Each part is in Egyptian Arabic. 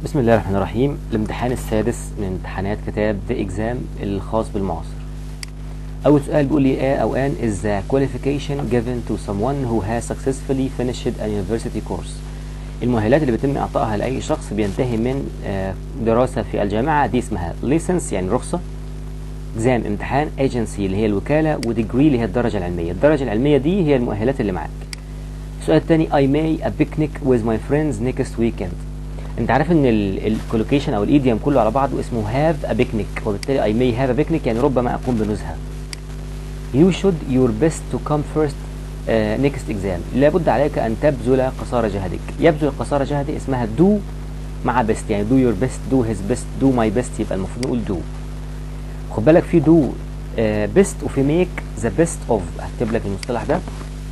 بسم الله الرحمن الرحيم الامتحان السادس من امتحانات كتاب The Exam الخاص بالمعاصر أول سؤال بيقول لي A أو N is the qualification given to someone who has successfully finished a university course المؤهلات اللي بيتم إعطائها لأي شخص بينتهي من آه، دراسة في الجامعة دي اسمها license يعني رخصة exam امتحان agency اللي هي الوكالة وديجري اللي هي الدرجة العلمية الدرجة العلمية دي هي المؤهلات اللي معاك السؤال الثاني I may a picnic with my friends next weekend انت عارف ان الكولوكيشن او الايديوم كله على بعضه اسمه have a picnic وبالتالي I may have a picnic يعني ربما اقوم بنزهة you should your best to come first uh, next exam لابد عليك ان تبذل قصارى جهدك يبذل قصارى جهدي اسمها do مع best يعني do your best do his best do my best يبقى المفروض نقول do خد بالك في do uh, best وفي make the best of هكتب لك المصطلح ده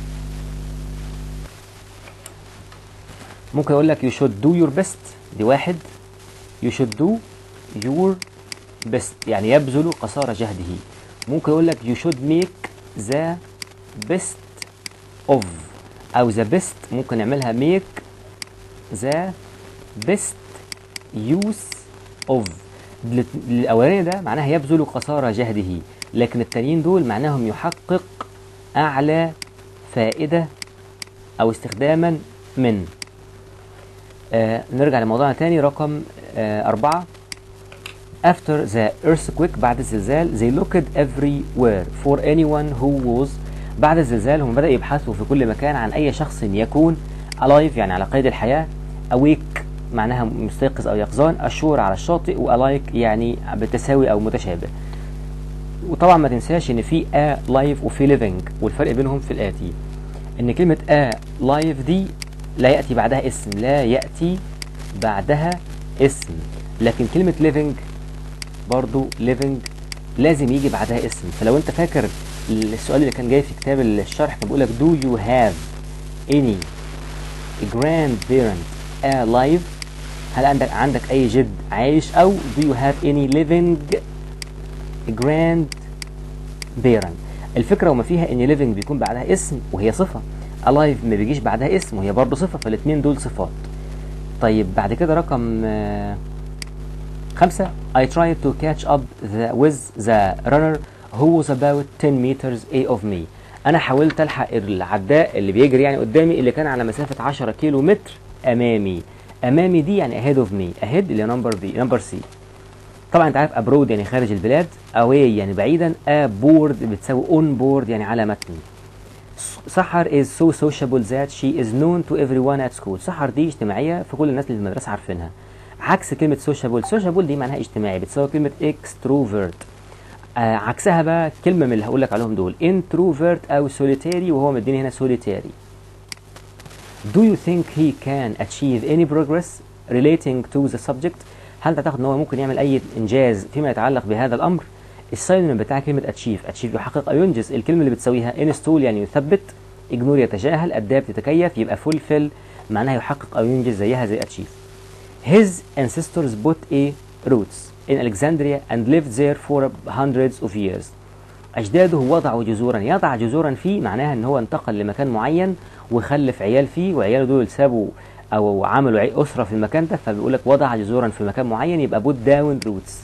ممكن اقول لك you should do your best دي واحد you should do your best يعني يبذل قصارى جهده ممكن اقول لك you should make the best of او the best ممكن نعملها make the best use of الات- الاولاني ده معناها يبذل قصارى جهده لكن التانيين دول معناهم يحقق اعلى فائده او استخداما من آه نرجع لموضوعنا تاني رقم آه أربعة After the earthquake بعد الزلزال they looked everywhere for anyone who was بعد الزلزال هم بدأوا يبحثوا في كل مكان عن أي شخص يكون alive يعني على قيد الحياة awake معناها مستيقظ أو يقظان ashore على الشاطئ والike يعني بالتساوي أو متشابه وطبعا ما تنساش ان في a live وفي living والفرق بينهم في الآتي ان كلمة a live دي لا يأتي بعدها اسم لا يأتي بعدها اسم لكن كلمة living برضو living لازم يجي بعدها اسم فلو انت فاكر السؤال اللي كان جاي في كتاب الشرح كان بيقول لك do you have any grandparent alive هل عندك عندك اي جد عايش او do you have any living grandparent الفكره وما فيها ان living بيكون بعدها اسم وهي صفه alive ما بيجيش بعدها اسم وهي برضه صفه فالاثنين دول صفات طيب بعد كده رقم آه، خمسة I tried to catch up the, with the runner who was about 10 meters A of me أنا حاولت ألحق العداء اللي بيجري يعني قدامي اللي كان على مسافة 10 كيلو متر أمامي أمامي دي يعني ahead of me ahead اللي نمبر B نمبر C طبعا انت عارف abroad يعني خارج البلاد away يعني بعيدا aboard بتساوي on board يعني على متن سحر is so sociable that she is known to everyone at school سحر دي اجتماعية في كل الناس اللي في المدرسة عارفينها عكس كلمة sociable sociable دي معناها اجتماعي بتساوي كلمة extrovert آه عكسها بقى كلمة من اللي هقول لك عليهم دول introvert أو solitary وهو مديني هنا solitary Do you think he can achieve any progress relating to the subject؟ هل تعتقد ان هو ممكن يعمل اي انجاز فيما يتعلق بهذا الامر؟ الساينون بتاع كلمة achieve achieve يحقق او ينجز الكلمة اللي بتساويها install يعني يثبت ignore يتجاهل adapt يتكيف يبقى fulfill معناها يحقق او ينجز زيها زي achieve His ancestors put a roots in Alexandria and lived there for hundreds of years. أجداده وضعوا جذورا يضع جذورا فيه معناها إن هو انتقل لمكان معين وخلف عيال فيه وعياله دول سابوا أو عملوا عي- أسرة في المكان ده فبيقول لك وضع جذورا في مكان معين يبقى put down roots.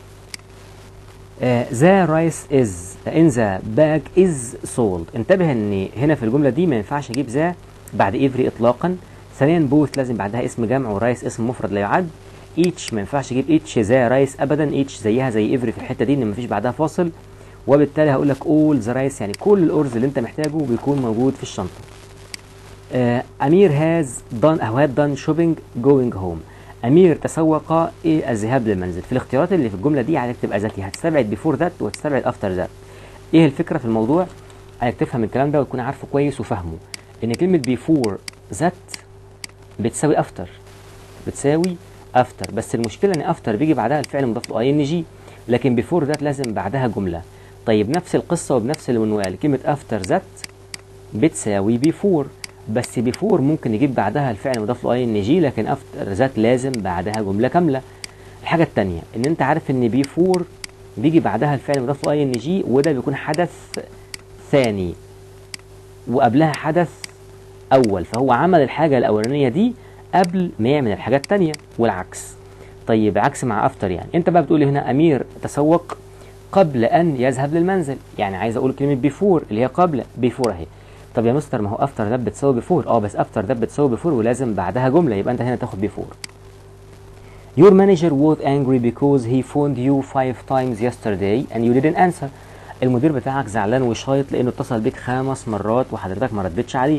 آه، the rice is in the bag is sold انتبه ان هنا في الجمله دي ما ينفعش اجيب ذا بعد every اطلاقا ثانيا بوث لازم بعدها اسم جمع ورايس اسم مفرد لا يعد each ما ينفعش اجيب each ذا رايس ابدا each زيها زي every في الحته دي ان ما فيش بعدها فاصل وبالتالي هقول لك all the rice يعني كل الارز اللي انت محتاجه بيكون موجود في الشنطه آه، امير هاز done او had done shopping going home امير تسوق ايه الذهاب للمنزل في الاختيارات اللي في الجمله دي عايزك تبقى ذكي هتستبعد بيفور ذات وهتستبعد افتر ذات ايه الفكره في الموضوع عايزك تفهم الكلام ده وتكون عارفه كويس وفاهمه ان كلمه بيفور ذات بتساوي افتر بتساوي افتر بس المشكله ان افتر بيجي بعدها الفعل مضاف له اي ان جي لكن بيفور ذات لازم بعدها جمله طيب نفس القصه وبنفس المنوال كلمه افتر ذات بتساوي بيفور بس بيفور ممكن يجيب بعدها الفعل مضاف له اي ان جي لكن افتر ذات لازم بعدها جمله كامله الحاجه الثانيه ان انت عارف ان بيفور بيجي بعدها الفعل مضاف له اي ان جي وده بيكون حدث ثاني وقبلها حدث اول فهو عمل الحاجه الاولانيه دي قبل ما يعمل الحاجه الثانيه والعكس طيب عكس مع افتر يعني انت بقى بتقول لي هنا امير تسوق قبل ان يذهب للمنزل يعني عايز اقول كلمه بيفور اللي هي قبل بيفور اهي طب يا مستر ما هو افتر ده بتساوي بيفور اه بس افتر ده بتساوي بيفور ولازم بعدها جمله يبقى انت هنا تاخد بيفور Your manager was angry because he phoned you five times yesterday and you didn't answer. المدير بتاعك زعلان وشايط لانه اتصل بيك خمس مرات وحضرتك ما ردتش عليه.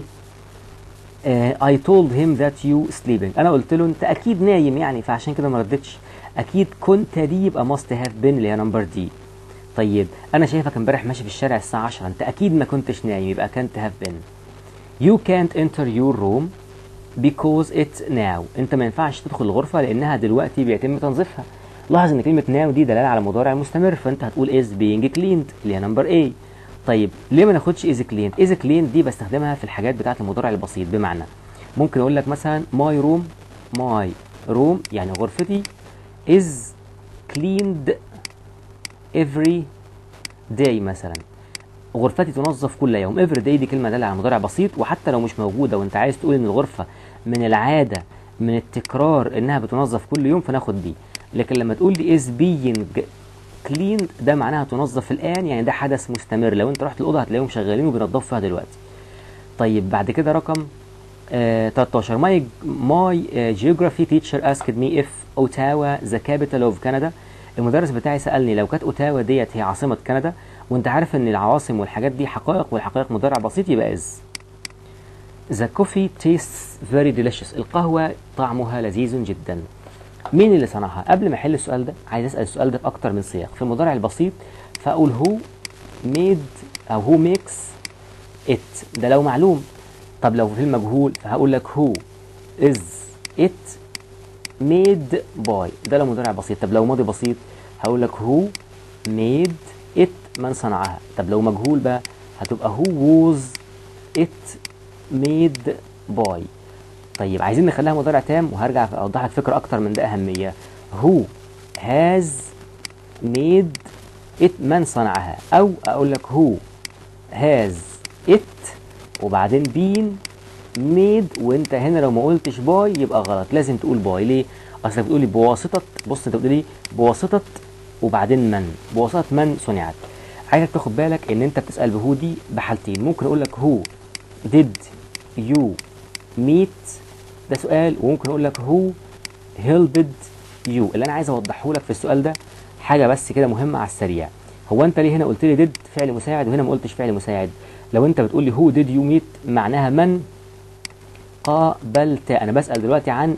Uh, I told him that you sleeping. انا قلت له انت اكيد نايم يعني فعشان كده ما ردتش. اكيد كنت دي يبقى must have been اللي هي نمبر دي. طيب انا شايفك امبارح ماشي في الشارع الساعه 10 انت اكيد ما كنتش نايم يبقى كانت have been. You can't enter your room because it's now انت ما ينفعش تدخل الغرفه لانها دلوقتي بيتم تنظيفها لاحظ ان كلمه now دي دلاله على مضارع مستمر فانت هتقول is being cleaned اللي هي نمبر A طيب ليه ما ناخدش is cleaned is cleaned دي بستخدمها في الحاجات بتاعه المضارع البسيط بمعنى ممكن اقول لك مثلا my room my room يعني غرفتي is cleaned every day مثلا غرفتي تنظف كل يوم افري داي دي كلمه داله على مضارع بسيط وحتى لو مش موجوده وانت عايز تقول ان الغرفه من العاده من التكرار انها بتنظف كل يوم فناخد دي لكن لما تقول لي از بينج كلين ده معناها تنظف الان يعني ده حدث مستمر لو انت رحت الاوضه هتلاقيهم شغالين وبينضفوا فيها دلوقتي طيب بعد كده رقم آه 13 my my uh, geography teacher asked me if Ottawa the capital of Canada المدرس بتاعي سالني لو كانت اوتاوا ديت هي عاصمه كندا وانت عارف ان العواصم والحاجات دي حقائق والحقائق مضارع بسيط يبقى از The coffee tastes very delicious القهوة طعمها لذيذ جدا مين اللي صنعها قبل ما احل السؤال ده عايز اسال السؤال ده في اكتر من سياق في المضارع البسيط فاقول هو made او هو makes it ده لو معلوم طب لو في المجهول فهقول لك هو is it made by ده لو مضارع بسيط طب لو ماضي بسيط هقول لك هو made it من صنعها طب لو مجهول بقى هتبقى who was it made by طيب عايزين نخليها مضارع تام وهرجع اوضح لك فكره اكتر من ده اهميه who has made it من صنعها او اقول لك who has it وبعدين been made وانت هنا لو ما قلتش باي يبقى غلط لازم تقول باي ليه اصل بتقول لي بواسطه بص انت بتقول لي بواسطه وبعدين من بواسطه من صنعت عايزك تاخد بالك ان انت بتسال بهو دي بحالتين ممكن اقول لك هو did you meet ده سؤال وممكن اقول لك who helped you اللي انا عايز اوضحه لك في السؤال ده حاجه بس كده مهمه على السريع هو انت ليه هنا قلت لي did فعل مساعد وهنا ما قلتش فعل مساعد لو انت بتقول لي who did you meet معناها من قابلت انا بسال دلوقتي عن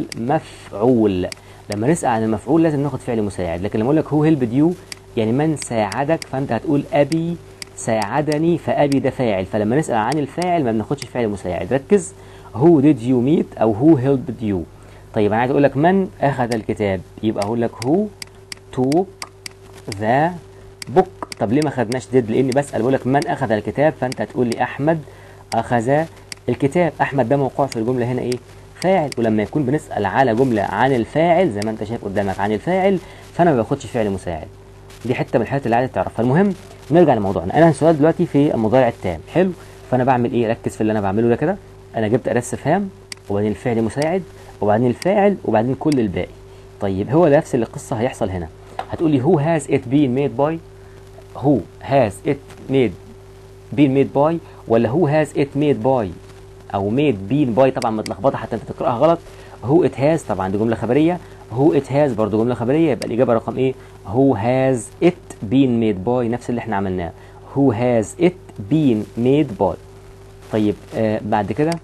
المفعول لما نسال عن المفعول لازم ناخد فعل مساعد لكن لما اقول لك who helped you يعني من ساعدك فانت هتقول ابي ساعدني فابي ده فاعل فلما نسال عن الفاعل ما بناخدش فعل مساعد ركز who did you meet او who helped you طيب انا عايز اقول لك من اخذ الكتاب يبقى اقول لك who took the book طب ليه ما خدناش did لاني بسال بقول لك من اخذ الكتاب فانت هتقول لي احمد اخذ الكتاب احمد ده موقوع في الجمله هنا ايه فاعل ولما يكون بنسال على جمله عن الفاعل زي ما انت شايف قدامك عن الفاعل فانا ما باخدش فعل مساعد دي حته من الحاجات اللي عايز تعرفها المهم نرجع لموضوعنا انا السؤال دلوقتي في المضارع التام حلو فانا بعمل ايه ركز في اللي انا بعمله ده كده انا جبت اداه استفهام وبعدين الفعل مساعد وبعدين الفاعل وبعدين كل الباقي طيب هو نفس القصه هيحصل هنا هتقول لي who has it been made by who has it made been made by ولا who has it made by او made been by طبعا متلخبطه حتى انت تقراها غلط who it has طبعا دي جمله خبريه who it has برضه جمله خبريه يبقى الاجابه رقم ايه who has it been made by نفس اللي احنا عملناه who has it been made by طيب آه بعد كده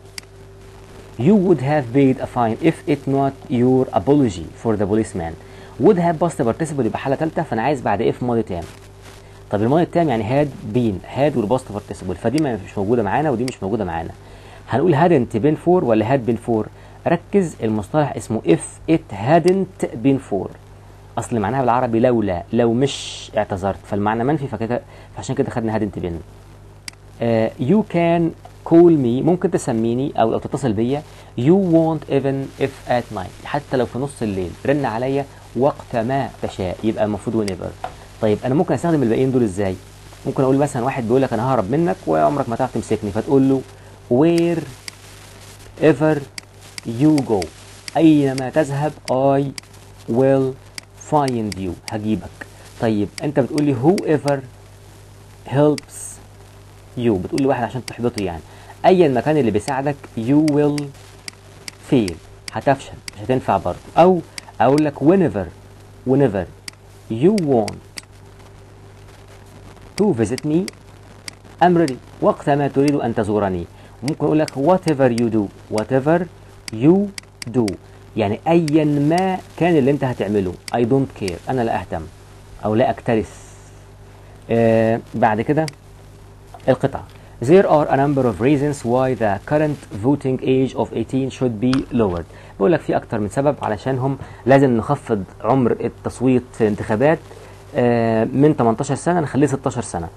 you would have paid a fine if it not your apology for the policeman would have past participle يبقى حاله ثالثه فانا عايز بعد if ماضي تام طب الماضي التام يعني had been had والباست participle فدي ما مش موجوده معانا ودي مش موجوده معانا هنقول hadn't been for ولا had been for ركز المصطلح اسمه if it hadn't been for اصل معناها بالعربي لولا لو مش اعتذرت فالمعنى منفي فكده فعشان كده خدنا hadn't been uh, you can call me ممكن تسميني او او تتصل بيا you won't even if at night حتى لو في نص الليل رن عليا وقت ما تشاء يبقى المفروض whenever طيب انا ممكن استخدم الباقيين دول ازاي ممكن اقول مثلا واحد بيقول لك انا ههرب منك وعمرك ما تعرف تمسكني فتقول له where ever you go اينما تذهب I will find you هجيبك طيب انت بتقول لي whoever helps you بتقول لي واحد عشان تحبطه يعني ايا المكان اللي بيساعدك you will fail هتفشل مش هتنفع برضه او اقول لك whenever whenever you want to visit me I'm ready وقت ما تريد أن تزورني ممكن أقول لك whatever you do whatever you do يعني أيا ما كان اللي أنت هتعمله I don't care أنا لا أهتم أو لا أكترث آه بعد كده القطعة There are a number of reasons why the current voting age of 18 should be lowered. بقول لك في أكتر من سبب علشانهم لازم نخفض عمر التصويت في الانتخابات آه، من 18 سنة نخليه 16 سنة.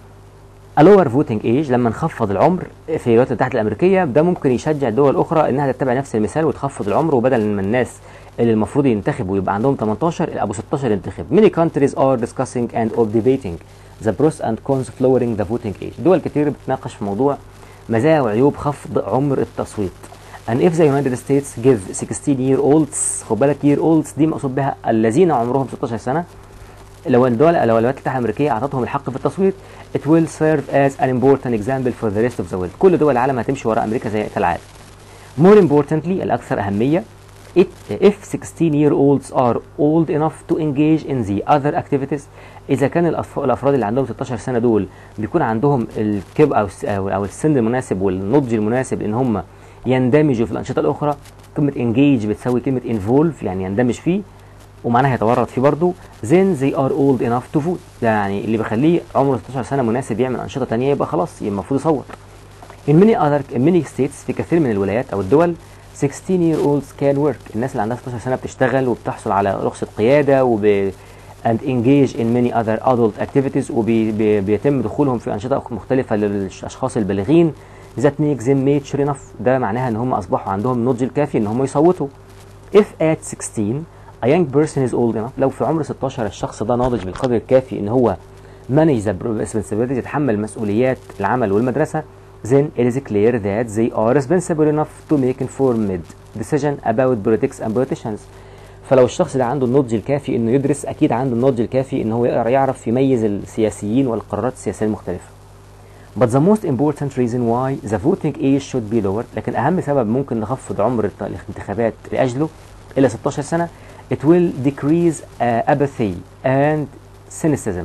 A lower voting age لما نخفض العمر في الولايات المتحدة الأمريكية ده ممكن يشجع دول أخرى إنها تتبع نفس المثال وتخفض العمر وبدل ما الناس اللي المفروض ينتخبوا يبقى عندهم 18 أبو 16 ينتخب. Many countries are discussing and or debating the pros and cons of lowering the voting age. دول كتير بتناقش في موضوع مزايا وعيوب خفض عمر التصويت. And if the United States give 16 year olds خد بالك year olds دي مقصود بها الذين عمرهم 16 سنة لو الدول لو الولايات المتحدة الأمريكية أعطتهم الحق في التصويت it will serve as an important example for the rest of the world كل دول العالم هتمشي وراء أمريكا زي كالعادة more importantly الأكثر أهمية it, if 16 year olds are old enough to engage in the other activities إذا كان الأطف- الأفراد اللي عندهم 16 سنة دول بيكون عندهم الكب أو الس- أو أو السن المناسب والنضج المناسب إن هم يندمجوا في الأنشطة الأخرى كلمة engage بتساوي كلمة involve يعني يندمج فيه ومعناها يتورط فيه برضه then they are old enough to vote ده يعني اللي بيخليه عمره 16 سنة مناسب يعمل أنشطة تانية يبقى خلاص يبقى المفروض يصوت In many other in many states في كثير من الولايات أو الدول 16 year olds can work الناس اللي عندها 16 سنة بتشتغل وبتحصل على رخصة قيادة وب and engage in many other adult activities وبيتم دخولهم في أنشطة مختلفة للأشخاص البالغين that makes them mature enough ده معناها إن هم أصبحوا عندهم النضج الكافي إن هم يصوتوا if at 16 a young person is old enough لو في عمر 16 الشخص ده ناضج بالقدر الكافي إن هو manage the responsibilities يتحمل مسؤوليات العمل والمدرسة then it is clear that they are responsible enough to make informed decision about politics and politicians فلو الشخص ده عنده النضج الكافي انه يدرس اكيد عنده النضج الكافي انه هو يقدر يعرف يميز السياسيين والقرارات السياسيه المختلفه. But the most important reason why the voting age should be lowered لكن اهم سبب ممكن نخفض عمر الت- الانتخابات لاجله الى 16 سنه it will decrease uh, apathy and cynicism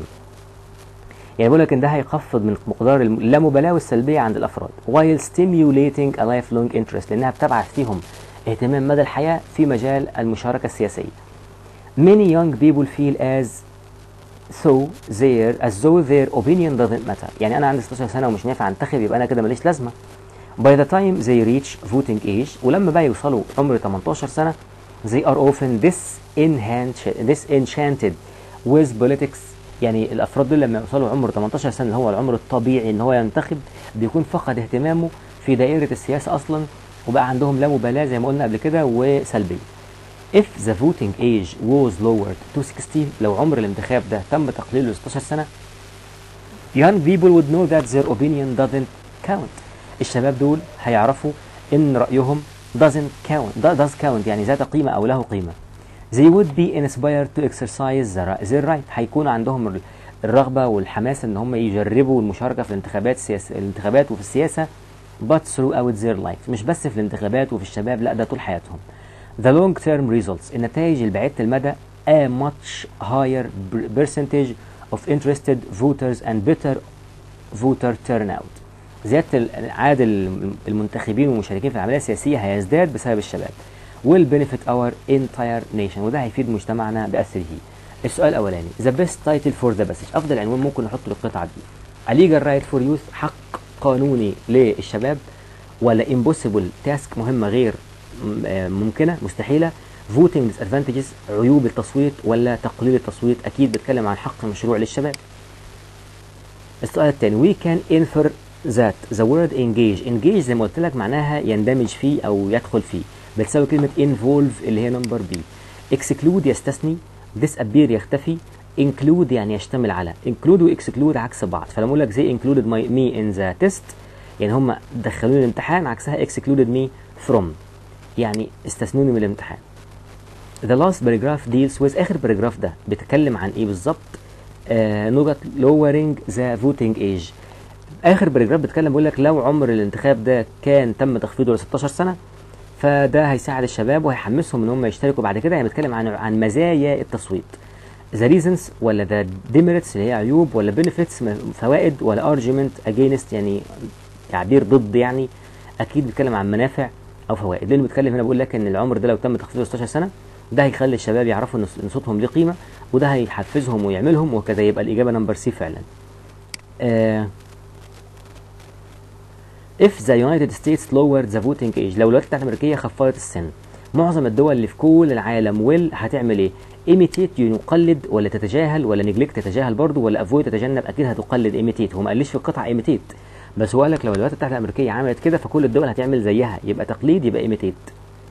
يعني بيقول لك ان ده هيخفض من مقدار الم- اللامبالاه والسلبيه عند الافراد while stimulating a lifelong interest لانها بتبعث فيهم اهتمام مدى الحياه في مجال المشاركه السياسيه. Many young people feel as though their as though their opinion doesn't matter يعني انا عندي 16 سنه ومش نافع انتخب يبقى انا كده ماليش لازمه. By the time they reach voting age ولما بقى يوصلوا عمر 18 سنه they are often disenchanted disenchanted with politics يعني الافراد دول لما يوصلوا عمر 18 سنه اللي هو العمر الطبيعي ان هو ينتخب بيكون فقد اهتمامه في دائره السياسه اصلا وبقى عندهم لا مبالاه زي ما قلنا قبل كده وسلبيه. If the voting age was lowered to 16 لو عمر الانتخاب ده تم تقليله ل 16 سنه young people would know that their opinion doesn't count. الشباب دول هيعرفوا ان رايهم doesn't count ده does count يعني ذات قيمه او له قيمه. They would be inspired to exercise their, their right هيكون عندهم ال- الرغبه والحماس ان هم يجربوا المشاركه في الانتخابات سياس الانتخابات وفي السياسه but throughout their life مش بس في الانتخابات وفي الشباب لا ده طول حياتهم. The long term results النتائج البعيدة المدى a much higher per- percentage of interested voters and better voter turnout. زيادة ال- عدد الم- المنتخبين والمشاركين في العملية السياسية هيزداد بسبب الشباب. will benefit our entire nation وده هيفيد مجتمعنا بأسره. السؤال الأولاني the best title for the passage أفضل عنوان ممكن نحطه للقطعة دي. A legal right for youth حق قانوني للشباب ولا impossible task مهمة غير م- آه ممكنة مستحيلة voting disadvantages عيوب التصويت ولا تقليل التصويت أكيد بتكلم عن حق مشروع للشباب. السؤال الثاني we can infer that the word engage engage زي ما قلت لك معناها يندمج فيه او يدخل فيه بتساوي كلمة involve اللي هي نمبر بي exclude يستثني disappear يختفي include يعني يشتمل على include و exclude عكس بعض فلما اقول لك they included my, me in the test يعني هم دخلوني الامتحان عكسها excluded me from يعني استثنوني من الامتحان the last paragraph deals with اخر باراجراف ده بيتكلم عن ايه بالظبط آه نقط lowering the voting age اخر باراجراف بيتكلم بيقول لك لو عمر الانتخاب ده كان تم تخفيضه ل 16 سنه فده هيساعد الشباب وهيحمسهم ان هم يشتركوا بعد كده يعني بيتكلم عن عن مزايا التصويت ذا ريزنز ولا ذا ديميريتس اللي هي عيوب ولا بنفيتس فوائد ولا ارجيومنت اجينست يعني تعبير ضد يعني اكيد بيتكلم عن منافع او فوائد لانه بيتكلم هنا بيقول لك ان العمر ده لو تم تخفيضه 16 سنه ده هيخلي الشباب يعرفوا ان إن صوتهم ليه قيمه وده هيحفزهم ويعملهم وكذا يبقى الاجابه نمبر سي فعلا آه if the United States lowered the voting age لو الولايات المتحدة الأمريكية خفضت السن معظم الدول اللي في كل العالم ويل هتعمل ايه؟ imitate يقلد ولا تتجاهل ولا نجلكت تتجاهل برضه ولا avoid تتجنب اكيد هتقلد imitate هو ما قاليش في القطعه imitate بس هو قال لك لو الولايات المتحدة الأمريكية عملت كده فكل الدول هتعمل زيها يبقى تقليد يبقى imitate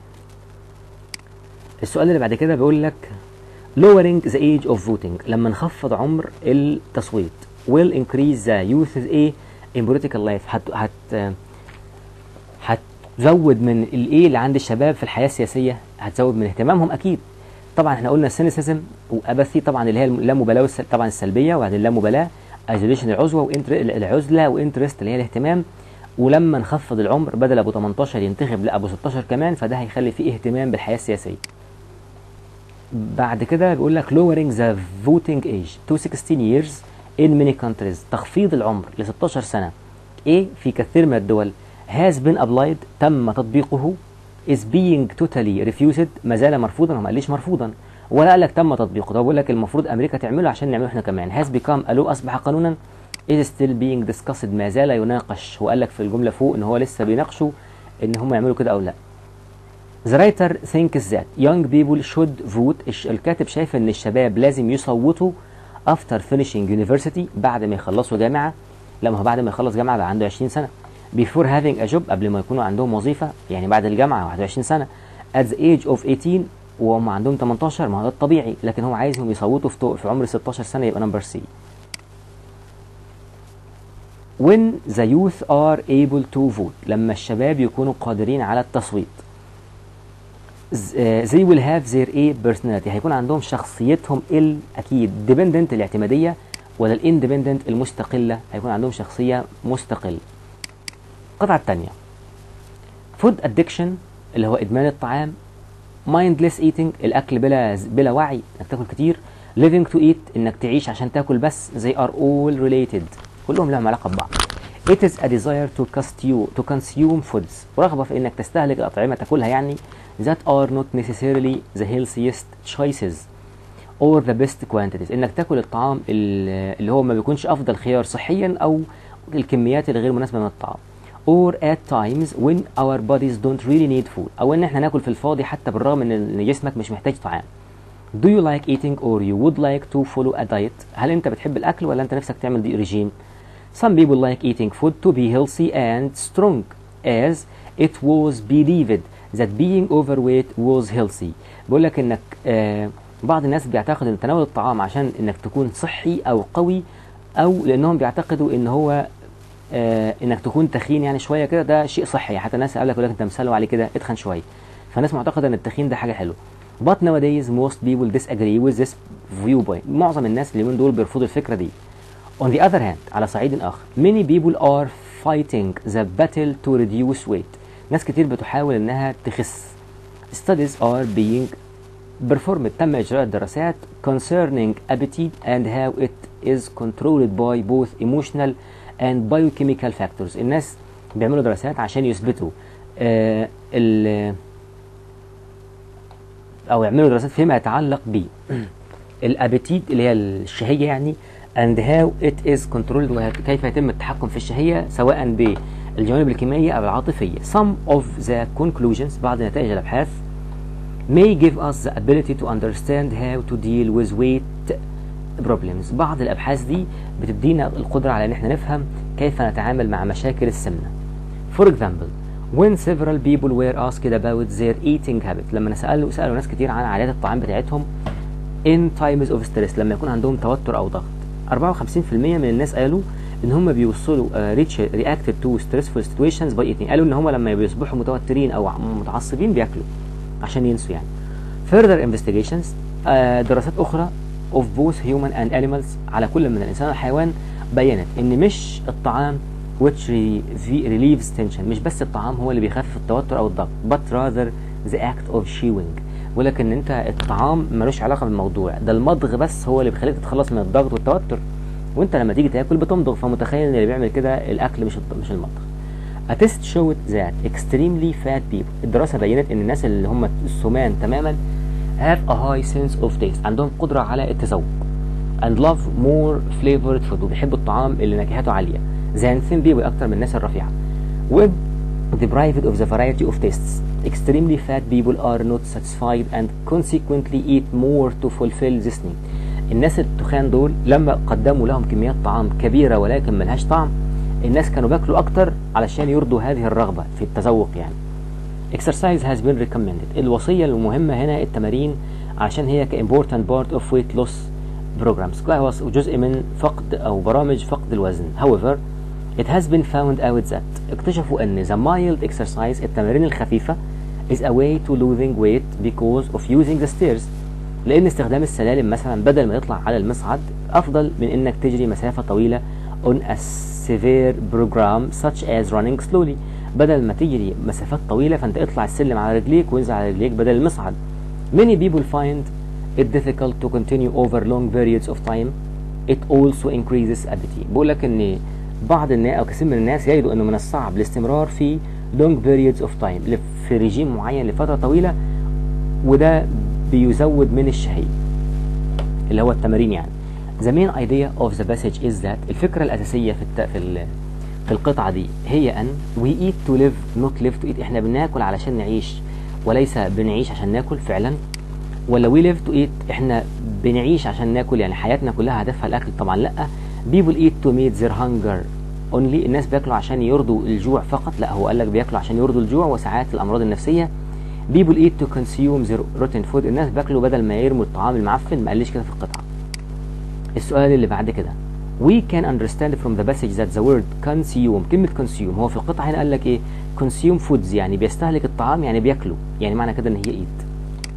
السؤال اللي بعد كده بيقول لك lowering the age of voting لما نخفض عمر التصويت will increase the youth's a in political life هت هت هتزود من الايه اللي عند الشباب في الحياه السياسيه هتزود من اهتمامهم اكيد طبعا احنا قلنا السينيسيزم واباثي طبعا اللي هي اللامبالاه والس- طبعا السلبيه وبعدين اللامبالاه ايزوليشن العزوه وانتر العزله وانترست اللي هي الاهتمام ولما نخفض العمر بدل ابو 18 ينتخب لا ابو 16 كمان فده هيخلي فيه اهتمام بالحياه السياسيه بعد كده بيقول لك lowering the voting age to 16 years in many countries تخفيض العمر ل 16 سنة ايه في كثير من الدول has been applied تم تطبيقه is being totally refused ما زال مرفوضا هو ما قاليش مرفوضا ولا قال لك تم تطبيقه ده بقول لك المفروض امريكا تعمله عشان نعمله احنا كمان has become a law اصبح قانونا is still being discussed ما زال يناقش هو قال لك في الجملة فوق ان هو لسه بيناقشوا ان هم يعملوا كده او لا The writer thinks that young people should vote الش- الكاتب شايف ان الشباب لازم يصوتوا after finishing university بعد ما يخلصوا جامعة لما هو بعد ما يخلص جامعة بقى عنده 20 سنة before having a job قبل ما يكونوا عندهم وظيفة يعني بعد الجامعة 21 سنة at the age of 18 وهم عندهم 18 ما هو ده الطبيعي لكن هو عايزهم يصوتوا في تو- في عمر 16 سنة يبقى نمبر سي when the youth are able to vote لما الشباب يكونوا قادرين على التصويت ز- آه، they will have their a personality هيكون عندهم شخصيتهم ال اكيد dependent الاعتماديه ولا الاندبندنت المستقله هيكون عندهم شخصيه مستقل القطعه الثانيه food addiction اللي هو ادمان الطعام mindless eating الاكل بلا بلا وعي انك تاكل كتير living to eat انك تعيش عشان تاكل بس they are all related كلهم لهم علاقه ببعض it is a desire to consume to consume foods رغبه في انك تستهلك الاطعمه تاكلها يعني that are not necessarily the healthiest choices or the best quantities انك تاكل الطعام ال- اللي هو ما بيكونش افضل خيار صحيا او الكميات الغير مناسبه من الطعام or at times when our bodies don't really need food او ان احنا ناكل في الفاضي حتى بالرغم ان إن جسمك مش محتاج طعام Do you like eating or you would like to follow a diet؟ هل انت بتحب الاكل ولا انت نفسك تعمل دي ريجيم؟ Some people like eating food to be healthy and strong as it was believed that being overweight was healthy. بيقول لك انك آه بعض الناس بيعتقد ان تناول الطعام عشان انك تكون صحي او قوي او لانهم بيعتقدوا ان هو آه انك تكون تخين يعني شويه كده ده شيء صحي حتى الناس قال لك يقول لك انت مسلو عليه كده اتخن شويه فالناس معتقده ان التخين ده حاجه حلوه but nowadays most people disagree with this viewpoint معظم الناس اليومين دول بيرفضوا الفكره دي On the other hand على صعيد آخر many people are fighting the battle to reduce weight ناس كتير بتحاول إنها تخس studies are being performed تم إجراء دراسات concerning appetite and how it is controlled by both emotional and biochemical factors الناس بيعملوا دراسات عشان يثبتوا آه ال او يعملوا دراسات فيما يتعلق ب الابيتيت اللي هي الشهيه يعني and how it is controlled وكيف يتم التحكم في الشهيه سواء بالجوانب الكيميائيه او العاطفيه some of the conclusions بعض نتائج الابحاث may give us the ability to understand how to deal with weight problems بعض الابحاث دي بتدينا القدره على ان احنا نفهم كيف نتعامل مع مشاكل السمنه for example when several people were asked about their eating habits لما سالوا سالوا ناس كتير عن عادات الطعام بتاعتهم in times of stress لما يكون عندهم توتر او ضغط 54% من الناس قالوا ان هم بيوصلوا uh, reach reacted to stressful situations by eating قالوا ان هم لما بيصبحوا متوترين او متعصبين بياكلوا عشان ينسوا يعني further investigations آه، دراسات اخرى of both human and animals على كل من الانسان والحيوان بينت ان مش الطعام which re- relieves tension مش بس الطعام هو اللي بيخفف التوتر او الضغط but rather the act of chewing ولكن انت الطعام ملوش علاقه بالموضوع ده المضغ بس هو اللي بيخليك تتخلص من الضغط والتوتر وانت لما تيجي تاكل بتمضغ فمتخيل ان اللي بيعمل كده الاكل مش الط- مش المضغ A test showed that extremely fat people الدراسة بينت ان الناس اللي هم السمان تماما have a high sense of taste عندهم قدرة على التذوق and love more flavored food وبيحبوا الطعام اللي نكهته عالية than thin people أكتر من الناس الرفيعة when deprived of the variety of tastes extremely fat people are not satisfied and consequently eat more to fulfill this need الناس التخان دول لما قدموا لهم كميات طعام كبيرة ولكن ملهاش طعم الناس كانوا بياكلوا أكتر علشان يرضوا هذه الرغبة في التذوق يعني exercise has been recommended الوصية المهمة هنا التمارين عشان هي كimportant part of weight loss programs هو جزء من فقد أو برامج فقد الوزن however it has been found out that اكتشفوا أن the mild exercise التمارين الخفيفة is a way to losing weight because of using the stairs لأن استخدام السلالم مثلا بدل ما يطلع على المصعد أفضل من إنك تجري مسافة طويلة on a severe program such as running slowly بدل ما تجري مسافات طويلة فأنت اطلع السلم على رجليك وانزل على رجليك بدل المصعد many people find it difficult to continue over long periods of time it also increases appetite بقول لك ان بعض الناس او كثير من الناس يجدوا انه من الصعب الاستمرار في long periods of time ل- في رجيم معين لفترة طويلة وده بيزود من الشهية اللي هو التمارين يعني the main idea of the passage is that الفكرة الأساسية في الت... في ال... في القطعة دي هي أن we eat to live not live to eat احنا بناكل علشان نعيش وليس بنعيش عشان ناكل فعلا ولا we live to eat احنا بنعيش عشان ناكل يعني حياتنا كلها هدفها الأكل طبعا لا people eat to meet their hunger only الناس بياكلوا عشان يرضوا الجوع فقط لا هو قال لك بياكلوا عشان يرضوا الجوع وساعات الأمراض النفسية people eat to consume their rotten food الناس بياكلوا بدل ما يرموا الطعام المعفن ما قاليش كده في القطعة السؤال اللي بعد كده we can understand from the passage that the word consume كلمة consume هو في القطعة هنا قال لك ايه consume foods يعني بيستهلك الطعام يعني بياكله يعني معنى كده ان هي eat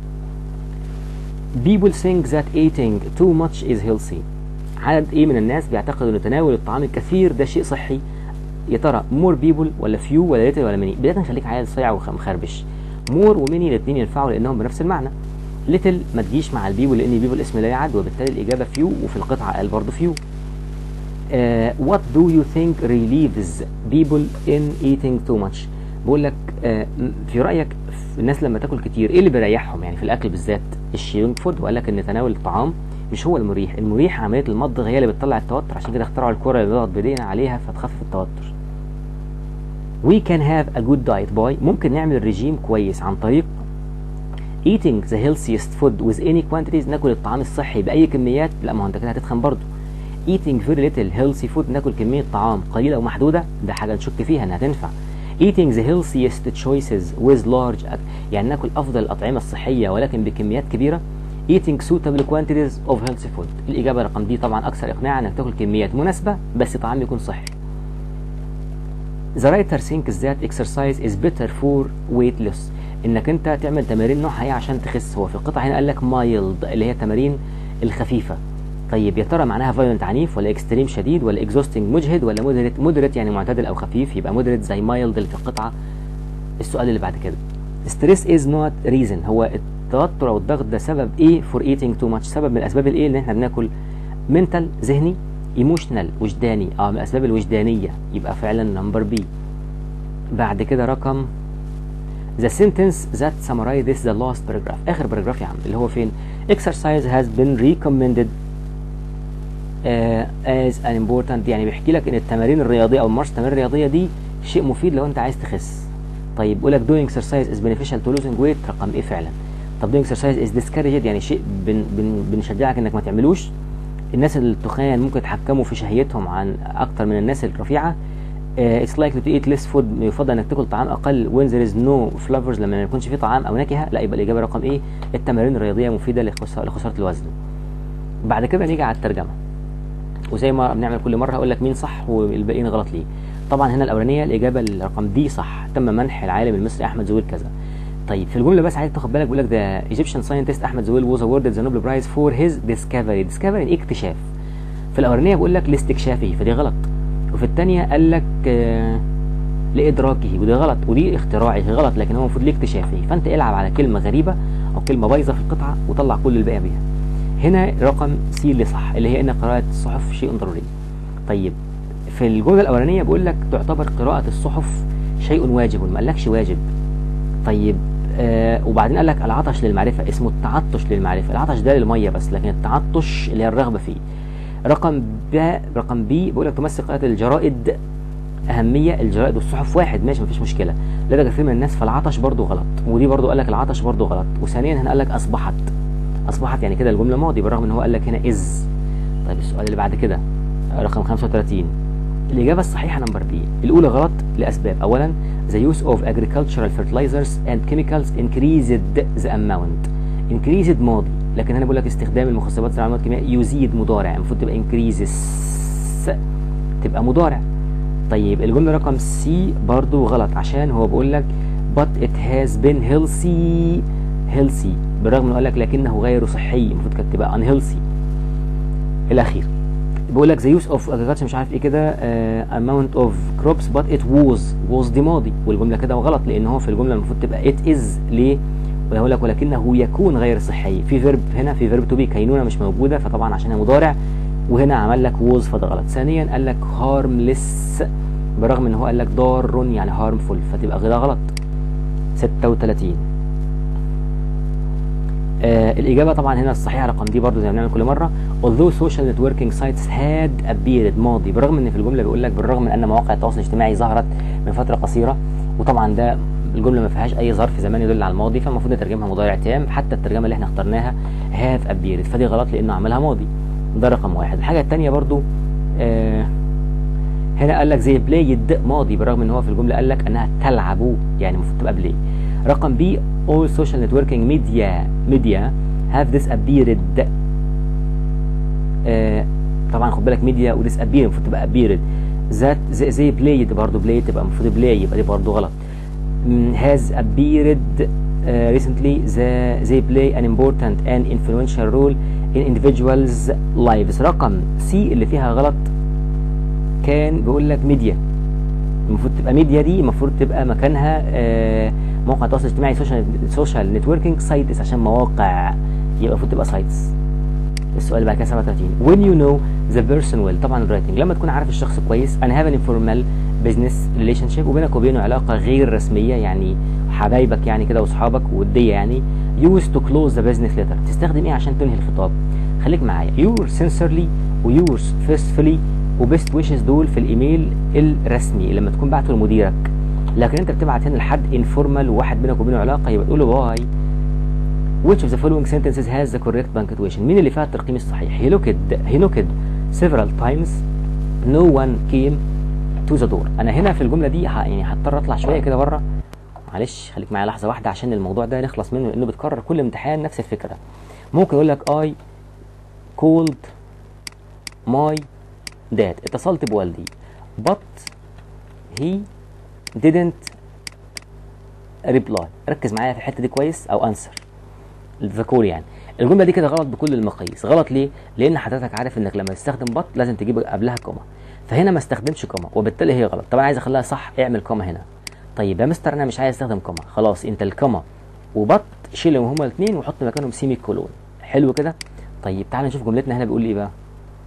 people think that eating too much is healthy عدد ايه من الناس بيعتقدوا ان تناول الطعام الكثير ده شيء صحي يا ترى more people ولا few ولا little ولا many بداية خليك عيل صيع ومخربش more وميني الاثنين ينفعوا لانهم بنفس المعنى little ما تجيش مع البيبل لان البيبل اسم لا يعد وبالتالي الاجابه فيو وفي القطعه قال برضه فيو uh, what do you think relieves people in eating too much بقول لك uh, في رايك في الناس لما تاكل كتير ايه اللي بيريحهم يعني في الاكل بالذات الشيرنج فود وقال لك ان تناول الطعام مش هو المريح المريح عمليه المضغ هي اللي بتطلع التوتر عشان كده اخترعوا الكره اللي بنضغط بايدينا عليها فتخفف التوتر we can have a good diet by ممكن نعمل رجيم كويس عن طريق eating the healthiest food with any quantities ناكل الطعام الصحي باي كميات لا ما هو انت كده هتتخن برضه eating very little healthy food ناكل كميه طعام قليله ومحدوده ده حاجه نشك فيها انها تنفع eating the healthiest choices with large ac- يعني ناكل افضل الاطعمه الصحيه ولكن بكميات كبيره eating suitable quantities of healthy food الاجابه رقم دي طبعا اكثر اقناعا انك تاكل كميات مناسبه بس طعام يكون صحي The writer thinks that exercise is better for weight loss انك انت تعمل تمارين نوعها ايه عشان تخس هو في القطعه هنا قال لك mild اللي هي التمارين الخفيفه طيب يا ترى معناها فايولنت عنيف ولا اكستريم شديد ولا اكزوستنج مجهد ولا مودريت مودريت يعني معتدل او خفيف يبقى مودريت زي مايلد اللي في القطعه السؤال اللي بعد كده ستريس از نوت ريزن هو التوتر او الضغط ده سبب ايه فور ايتينج تو ماتش سبب من الاسباب الايه ان احنا بناكل منتال ذهني ايموشنال وجداني اه من الاسباب الوجدانيه يبقى فعلا نمبر بي بعد كده رقم The sentence that summarizes the last paragraph آخر باراجراف يا عم اللي هو فين exercise has been recommended uh, as an important يعني بيحكي لك ان التمارين الرياضيه او مارس التمارين الرياضيه دي شيء مفيد لو انت عايز تخس طيب بيقول لك doing exercise is beneficial to losing weight رقم ايه فعلا طب doing exercise is discouraged يعني شيء بن بن بنشجعك انك ما تعملوش الناس التخان ممكن يتحكموا في شهيتهم عن اكتر من الناس الرفيعه اتس likely to eat less food يفضل انك تاكل طعام اقل when there is no flavors لما ما يكونش فيه طعام او نكهه لا يبقى الاجابه رقم ايه التمارين الرياضيه مفيده لخساره لخساره الوزن بعد كده نيجي على الترجمه وزي ما بنعمل كل مره هقول لك مين صح والباقيين غلط ليه طبعا هنا الاولانيه الاجابه الرقم دي صح تم منح العالم المصري احمد زويل كذا طيب في الجمله بس عايز تاخد بالك بيقول لك ده ايجيبشن ساينتست احمد زويل ووز awarded ذا نوبل برايز فور هيز ديسكفري ديسكفري اكتشاف في الاولانيه بيقول لك لاستكشافه فدي غلط وفي الثانيه قال لك آه لادراكه ودي غلط ودي اختراعه غلط لكن هو المفروض لاكتشافه فانت العب على كلمه غريبه او كلمه بايظه في القطعه وطلع كل الباقي بيها هنا رقم سي اللي صح اللي هي ان قراءه الصحف شيء ضروري طيب في الجمله الاولانيه بيقول لك تعتبر قراءه الصحف شيء واجب ما قالكش واجب طيب آه وبعدين قال لك العطش للمعرفه اسمه التعطش للمعرفه العطش ده للميه بس لكن التعطش اللي هي الرغبه فيه رقم ب رقم بي بيقول لك تمثل قراءه الجرائد اهميه الجرائد والصحف واحد ماشي مفيش مشكله لدى كثير من الناس فالعطش برضو غلط ودي برضو قال لك العطش برضو غلط وثانيا هنا قال لك اصبحت اصبحت يعني كده الجمله ماضي بالرغم ان هو قال لك هنا از طيب السؤال اللي بعد كده رقم 35 الاجابه الصحيحه نمبر بي الاولى غلط لاسباب اولا the use of agricultural fertilizers and chemicals increased the amount increased ماضي لكن هنا بقول لك استخدام المخصبات الزراعيه الكيميائيه يزيد مضارع المفروض تبقى increases تبقى مضارع طيب الجمله رقم سي برضو غلط عشان هو بيقول لك but it has been healthy healthy بالرغم انه قال لك لكنه غير صحي المفروض كانت تبقى unhealthy الاخير بيقول لك the use of agriculture مش عارف ايه كده uh, amount of crops but it was was دي ماضي والجمله كده غلط لان هو في الجمله المفروض تبقى it is ليه ويقول لك ولكنه يكون غير صحي في فيرب هنا في فيرب تو بي كينونه مش موجوده فطبعا عشان هي مضارع وهنا عمل لك ووز فده غلط ثانيا قال لك هارمليس برغم ان هو قال لك ضار يعني هارمفول فتبقى ده غلط 36 آه الإجابة طبعا هنا الصحيحة رقم دي برضو زي ما بنعمل كل مرة although social networking sites had appeared ماضي بالرغم ان في الجملة بيقول لك بالرغم من ان مواقع التواصل الاجتماعي ظهرت من فترة قصيرة وطبعا ده الجملة ما فيهاش أي ظرف زمان يدل على الماضي فالمفروض نترجمها مضارع تام حتى الترجمة اللي احنا اخترناها have appeared فدي غلط لأنه عملها ماضي ده رقم واحد الحاجة التانية برضو آه هنا قال لك زي بلايد ماضي بالرغم ان هو في الجمله قال لك انها تلعب يعني المفروض تبقى بلاي رقم بي all social networking media media have disappeared آه طبعا خد بالك ميديا وديس ابير المفروض تبقى appeared ذات زي, زي بلايد برضه بلاي تبقى المفروض بلاي يبقى دي برضه غلط has appeared uh, recently the, they play an important and influential role in individuals lives رقم سي اللي فيها غلط كان بيقول لك ميديا المفروض تبقى ميديا دي المفروض تبقى مكانها آه موقع التواصل الاجتماعي سوشيال سوشيال نتوركينج سايتس عشان مواقع يبقى المفروض تبقى سايتس السؤال بعد كده 37 when you know the person well طبعا الرايتنج لما تكون عارف الشخص كويس انا have an informal business relationship وبينك وبينه علاقه غير رسميه يعني حبايبك يعني كده واصحابك وديه يعني use to close the business letter تستخدم ايه عشان تنهي الخطاب خليك معايا yours sincerely ويورز faithfully وبيست ويشز دول في الايميل الرسمي لما تكون بعته لمديرك لكن انت بتبعت هنا لحد انفورمال وواحد بينك وبينه علاقه يبقى تقول له باي which of the following sentences has the correct punctuation مين اللي فيها الترقيم الصحيح he knocked he knocked several times no one came to the door انا هنا في الجمله دي يعني هضطر اطلع شويه كده بره معلش خليك معايا لحظه واحده عشان الموضوع ده نخلص منه لانه بتكرر كل امتحان نفس الفكره ممكن يقول لك I called my dad اتصلت بوالدي but he didn't reply ركز معايا في الحته دي كويس او answer الذكور يعني الجمله دي كده غلط بكل المقاييس غلط ليه لان حضرتك عارف انك لما تستخدم بط لازم تجيب قبلها كوما فهنا ما استخدمش كوما وبالتالي هي غلط طب انا عايز اخليها صح اعمل كوما هنا طيب يا مستر انا مش عايز استخدم كوما خلاص انت الكوما وبط شيلهم هما الاثنين وحط مكانهم سيمي كولون حلو كده طيب تعال نشوف جملتنا هنا بيقول ايه بقى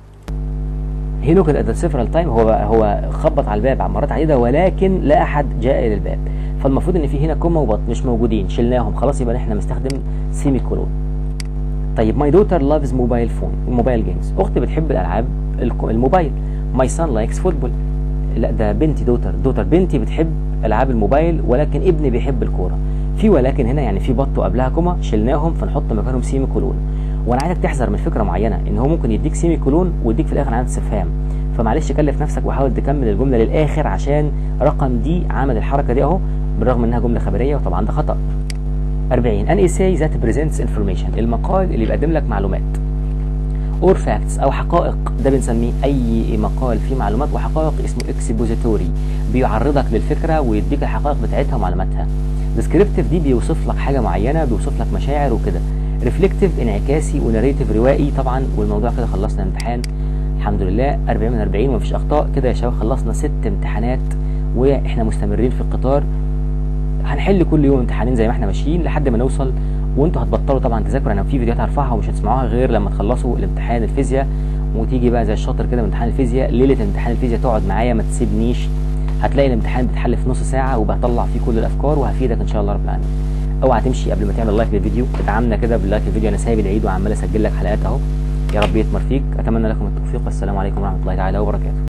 هي نوكد ات سيفرال تايم هو هو خبط على الباب مرات عديده ولكن لا احد جاء الى الباب فالمفروض ان في هنا كوما وبط مش موجودين شلناهم خلاص يبقى احنا مستخدم سيمي كولون طيب ماي دوتر لافز موبايل فون موبايل جيمز اختي بتحب الالعاب الموبايل ماي سان لايكس فوتبول لا ده بنتي دوتر دوتر بنتي بتحب العاب الموبايل ولكن ابني بيحب الكوره في ولكن هنا يعني في بط وقبلها كوما شلناهم فنحط مكانهم سيمي كولون وانا عايزك تحذر من فكره معينه ان هو ممكن يديك سيمي كولون ويديك في الاخر علامه استفهام فمعلش كلف نفسك وحاول تكمل الجمله للاخر عشان رقم دي عمل الحركه دي اهو بالرغم انها جمله خبريه وطبعا ده خطا 40 ان essay that presents information المقال اللي بيقدم لك معلومات اور فاكتس او حقائق ده بنسميه اي مقال فيه معلومات وحقائق اسمه اكسبوزيتوري بيعرضك للفكره ويديك الحقائق بتاعتها ومعلوماتها ديسكريبتيف دي بيوصف لك حاجه معينه بيوصف لك مشاعر وكده ريفلكتيف انعكاسي وناريتيف روائي طبعا والموضوع كده خلصنا الامتحان الحمد لله 40 من 40 ومفيش اخطاء كده يا شباب خلصنا ست امتحانات واحنا مستمرين في القطار هنحل كل يوم امتحانين زي ما احنا ماشيين لحد ما نوصل وانتوا هتبطلوا طبعا تذاكروا انا في فيديوهات هرفعها ومش هتسمعوها غير لما تخلصوا الامتحان الفيزياء وتيجي بقى زي الشاطر كده من امتحان الفيزياء ليله امتحان الفيزياء تقعد معايا ما تسيبنيش هتلاقي الامتحان بيتحل في نص ساعه وبطلع فيه كل الافكار وهفيدك ان شاء الله رب العالمين اوعى تمشي قبل ما تعمل لايك للفيديو ادعمنا كده باللايك للفيديو انا سايب العيد وعمال اسجل لك حلقات اهو يا رب يتمر فيك اتمنى لكم التوفيق والسلام عليكم ورحمه الله تعالى وبركاته